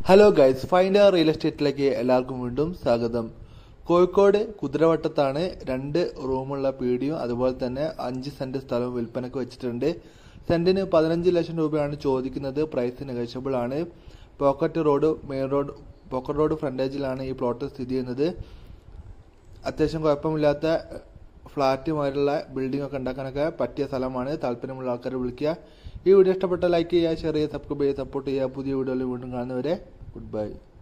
hello guys find real എസ്റ്റേറ്റിലേക്ക് എല്ലാവർക്കും വീണ്ടും സ്വാഗതം കോഴിക്കോട് കുതിരവട്ടത്താണ് രണ്ട് റൂമുള്ള പീടിയും അതുപോലെ തന്നെ അഞ്ച് സെന്റ് സ്ഥലവും വിൽപ്പനക്ക് വെച്ചിട്ടുണ്ട് സെന്റിന് പതിനഞ്ച് ലക്ഷം രൂപയാണ് ചോദിക്കുന്നത് പ്രൈസ് നെഗോഷ്യബിൾ ആണ് pocket road main road pocket road ഫ്രണ്ടേജിലാണ് ഈ പ്ലോട്ട് സ്ഥിതി ചെയ്യുന്നത് അത്യാവശ്യം കുഴപ്പമില്ലാത്ത ഫ്ലാറ്റ് മാതിരിയുള്ള ബിൽഡിംഗ് ഒക്കെ ഉണ്ടാക്കാനൊക്കെ പറ്റിയ സ്ഥലമാണ് താല്പര്യമുള്ള ആൾക്കാരെ വിളിക്കുക ഈ വീഡിയോ ഇഷ്ടപ്പെട്ട ലൈക്ക് ചെയ്യുക ഷെയർ ചെയ്യുക സബ്സ്ക്രൈബ് ചെയ്യുക സപ്പോർട്ട് ചെയ്യുക പുതിയ വീഡിയോയിൽ വീണ്ടും കാണുന്നവരെ ഗുഡ് ബൈ